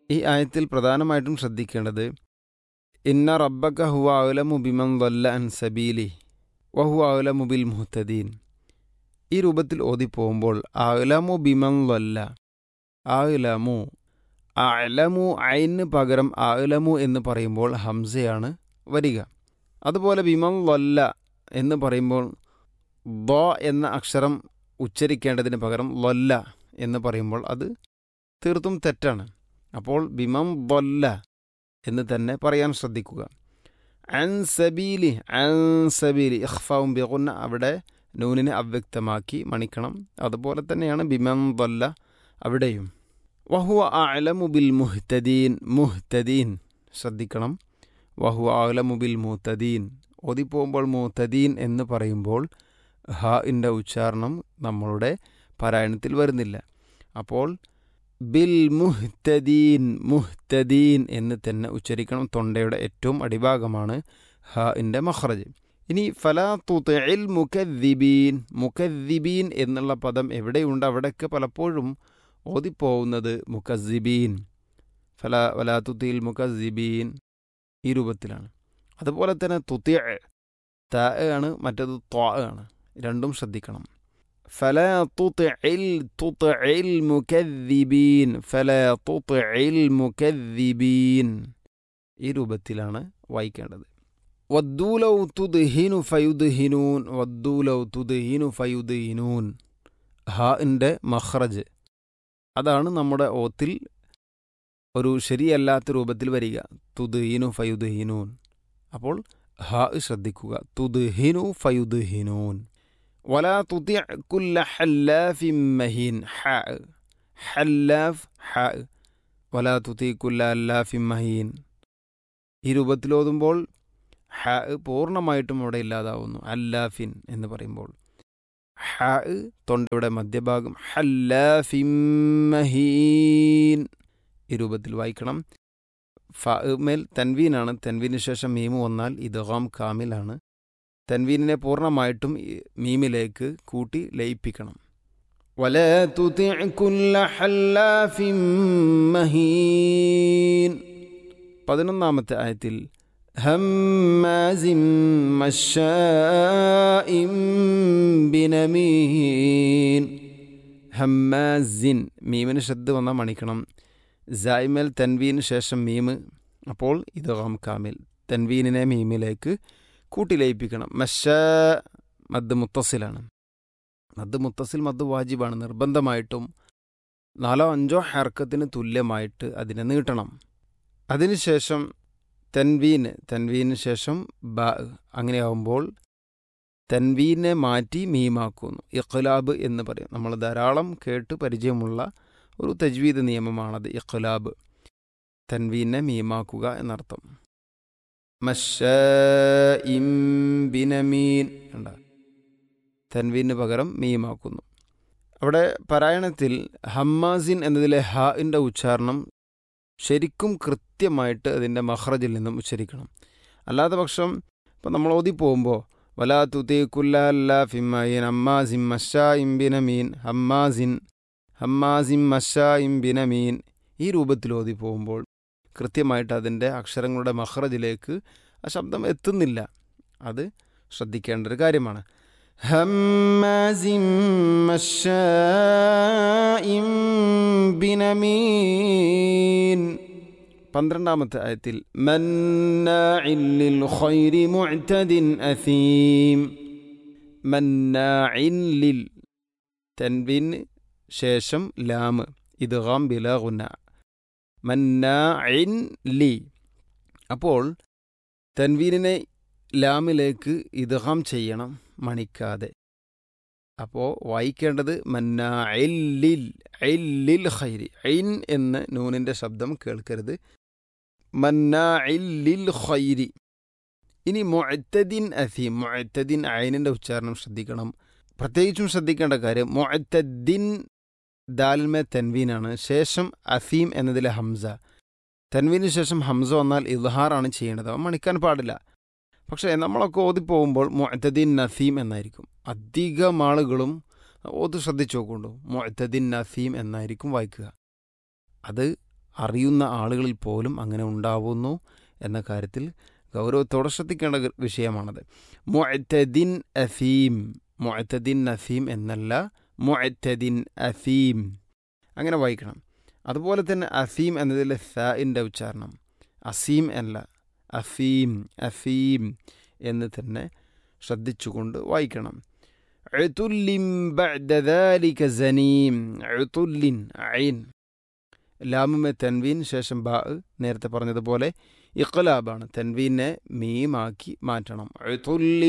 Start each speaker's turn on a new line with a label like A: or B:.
A: ഈ ആയത്തിൽ പ്രധാനമായിട്ടും ശ്രദ്ധിക്കേണ്ടത് ഇന്ന റബ്ബക്ക ഹുവ ഔലമു ബിമൻ വല്ല അൻ സബീലി വഹു ഔലമു ബിൽ മുഹ്തദീൻ ഈ രൂപത്തിൽ ഓതിപ്പോകുമ്പോൾ അലമു ബിമൻ വല്ല അലമു അലമു ഐന് പകരം അലമു എന്ന് പറയുമ്പോൾ ഹംസയാണ് വരിക അതുപോലെ ബിമൻ വല്ല എന്ന് പറയുമ്പോൾ ദ എന്ന അക്ഷരം ഉച്ചരിക്കേണ്ടതിന് പകരം ലൊല്ല എന്ന് പറയുമ്പോൾ അത് തീർത്തും തെറ്റാണ് അപ്പോൾ ബിമം വല്ല എന്ന് തന്നെ പറയാൻ ശ്രദ്ധിക്കുക അൻ സബീലി അൻ സബീലി ഇഖ്ഫാവും ബിഗുന്ന അവിടെ നൂനിനെ അവ്യക്തമാക്കി മണിക്കണം അതുപോലെ തന്നെയാണ് ബിമം വല്ല അവിടെയും വഹുവ അലമു ബിൽ മുഹ്തദീൻ മുഹ്തദീൻ ശ്രദ്ധിക്കണം വഹുവ അലമു ബിൽ മുഹ്തദീൻ ഓതിപ്പോകുമ്പോൾ മുഹ്തദീൻ എന്ന് പറയുമ്പോൾ ഹ ഇൻ്റെ ഉച്ചാരണം നമ്മളുടെ പാരായണത്തിൽ വരുന്നില്ല അപ്പോൾ ബിൽ മുഹ്തദീൻ മുഹ്തദീൻ എന്ന് തന്നെ ഉച്ചരിക്കണം തൊണ്ടയുടെ ഏറ്റവും അടിഭാഗമാണ് ഹ ഇൻ്റെ മഹ്റജ് ഇനി ഫലാ തുതഇൽ മുക്കദ്ദിബീൻ മുക്കദ്ദിബീൻ എന്നുള്ള പദം എവിടെയുണ്ട് അവിടെയൊക്കെ പലപ്പോഴും ഓതിപ്പോകുന്നത് മുക്കസിബീൻ ഫല വലാ തുതിൽ മുക്കസിബീൻ ഈ രൂപത്തിലാണ് അതുപോലെ തന്നെ തുതിയ ത ആണ് മറ്റത് ത്വാ ആണ് രണ്ടും ശ്രദ്ധിക്കണം فلا تطع تطع المكذبين فلا تطع المكذبين ഈ രൂപത്തിലാണ് വായിക്കേണ്ടത് വദ്ദൂലൗ തുദ്ഹിനു ഫയുദ്ഹിനൂൻ വദ്ദൂലൗ തുദ്ഹിനു ഫയുദ്ഹിനൂൻ ഹാഇൻ്റെ മഹ്റജ് അതാണ് നമ്മുടെ ഓത്തിൽ ഒരു ശരിയല്ലാത്ത രൂപത്തിൽ വരിക തുദ്ഹിനു ഫയുദ്ഹിനൂൻ അപ്പോൾ ഹാ ശ്രദ്ധിക്കുക തുദ്ഹിനു ഫയുദ്ഹിനൂൻ ولا تطع كل حلاف مهين حاء حلاف حاء ولا تطيع كل حلاف مهين ഈ രൂപത്തിലോതുമ്പോൾ ഹ പൂർണ്ണമായിട്ടും അവിടെ ഇല്ലാതാവുന്നു അല്ലാഫിൻ എന്ന് പറയുമ്പോൾ ഹ തൊണ്ടയുടെ മധ്യഭാഗം ഹല്ലാഫിമഹീൻ ഈ രൂപത്തിൽ വായിക്കണം ഫ മേൽ തൻവീനാണ് തൻവീന് ശേഷം മീമു വന്നാൽ ഇദ്ഗാം കാമിലാണ് തൻവീനിനെ പൂർണ്ണമായിട്ടും മീമിലേക്ക് കൂട്ടി ലയിപ്പിക്കണം ولا تطع كل حلاف مهين പതിനൊന്നാമത്തെ ആയത്തിൽ ഹമ്മാസിം മശാഇം ബിനമീൻ ഹമ്മാസിൻ മീമിന് ശ്രദ്ധ വന്നാൽ മണിക്കണം സായ്മൽ തൻവീന് ശേഷം മീമ് അപ്പോൾ ഇത് കാമിൽ തൻവീനിനെ മീമിലേക്ക് കൂട്ടിലയിപ്പിക്കണം മഷ മദ് മുത്തസിലാണ് മദ് മുത്തസിൽ മദ് വാജിബാണ് നിർബന്ധമായിട്ടും നാലോ അഞ്ചോ ഹർക്കത്തിന് തുല്യമായിട്ട് അതിനെ നീട്ടണം അതിനുശേഷം തൻവീന് തൻവീന് ശേഷം ബ അങ്ങനെയാവുമ്പോൾ തൻവീനെ മാറ്റി മീമാക്കുന്നു ഇഖ്ലാബ് എന്ന് പറയും നമ്മൾ ധാരാളം കേട്ട് പരിചയമുള്ള ഒരു തജ്വീദ് നിയമമാണത് ഇഖ്ലാബ് തൻവീനെ മീമാക്കുക എന്നർത്ഥം മഷീൻ ബിനമീൻ കണ്ട തൻവീന് പകരം മീമാക്കുന്നു അവിടെ പാരായണത്തിൽ ഹമ്മാസിൻ എന്നതിലെ ഹാഇൻ്റെ ഉച്ചാരണം ശരിക്കും കൃത്യമായിട്ട് അതിൻ്റെ മഹ്റജിൽ നിന്നും ഉച്ചരിക്കണം അല്ലാത്ത പക്ഷം ഇപ്പം നമ്മൾ ഓതി പോകുമ്പോൾ വലാ തുതി കുല്ല ഫിമ്മീൻ അമ്മാസിൻ മഷാ ഇംബിനമീൻ ഹമ്മാസിൻ ഹമ്മാസിൻ മഷാ ഇംബിനമീൻ ഈ രൂപത്തിൽ ഓതി പോകുമ്പോൾ കൃത്യമായിട്ട് അതിൻ്റെ അക്ഷരങ്ങളുടെ മഹ്റജിലേക്ക് ആ ശബ്ദം എത്തുന്നില്ല അത് ശ്രദ്ധിക്കേണ്ട ഒരു കാര്യമാണ് ഹമ്മാസിം മശാഇം ബിനമീൻ പന്ത്രണ്ടാമത്തെ ആയത്തിൽ മന്നാഇല്ലിൽ ഖൈരി മുഅ്തദിൻ അസീം മന്നാഇല്ലിൽ തൻവിന് ശേഷം ലാം ഇദ്ഗാം ബിലാ ഗുന്ന മന്നാഇൻ ലി അപ്പോൾ തൻവീനിനെ ലാമിലേക്ക് ഇദ്ഗാം ചെയ്യണം മണിക്കാതെ അപ്പോൾ വായിക്കേണ്ടത് മന്നാഇല്ലിൽ ഐല്ലിൽ ഖൈരി ഐൻ എന്ന് നൂനിൻ്റെ ശബ്ദം കേൾക്കരുത് മന്നാഇല്ലിൽ ഖൈരി ഇനി മൊഅത്തദിൻ അസീം മൊഅത്തദിൻ ഐനിൻ്റെ ഉച്ചാരണം ശ്രദ്ധിക്കണം പ്രത്യേകിച്ചും ശ്രദ്ധിക്കേണ്ട കാര്യം മൊഅത്തദ്ദിൻ ദാൽമെ തൻവീനാണ് ശേഷം അസീം എന്നതിലെ ഹംസ തൻവീന് ശേഷം ഹംസ വന്നാൽ ഇൽഹാറാണ് ചെയ്യേണ്ടത് അവ മണിക്കാൻ പാടില്ല പക്ഷേ നമ്മളൊക്കെ ഓതിപ്പോകുമ്പോൾ മൊഅത്തദീൻ നസീം എന്നായിരിക്കും അധികം ആളുകളും ഓത് ശ്രദ്ധിച്ചു നോക്കുണ്ടോ മൊഅത്തദീൻ നസീം എന്നായിരിക്കും വായിക്കുക അത് അറിയുന്ന ആളുകളിൽ പോലും അങ്ങനെ ഉണ്ടാവുന്നു എന്ന കാര്യത്തിൽ ഗൗരവത്തോടെ ശ്രദ്ധിക്കേണ്ട ഗ- വിഷയമാണത് മുഅത്തദിൻ അഫീം മുഅത്തദിൻ അഫീം എന്നല്ല മുഅത്തദിൻ അഫീം അങ്ങനെ വായിക്കണം അതുപോലെ തന്നെ അഫീം എന്നതിലെ ഫിൻ്റെ ഉച്ചാരണം അസീം അല്ല അഫീം അഫീം എന്ന് തന്നെ ശ്രദ്ധിച്ചുകൊണ്ട് വായിക്കണം عتل بعد ذلك زنيم عتل عين ലാമുമെ തൻവീൻ ശേഷം ബാ നേരത്തെ പറഞ്ഞതുപോലെ ഇഖ്ലാബാണ് തൻവീനെ മീമാക്കി മാറ്റണം ഉതുല്ലി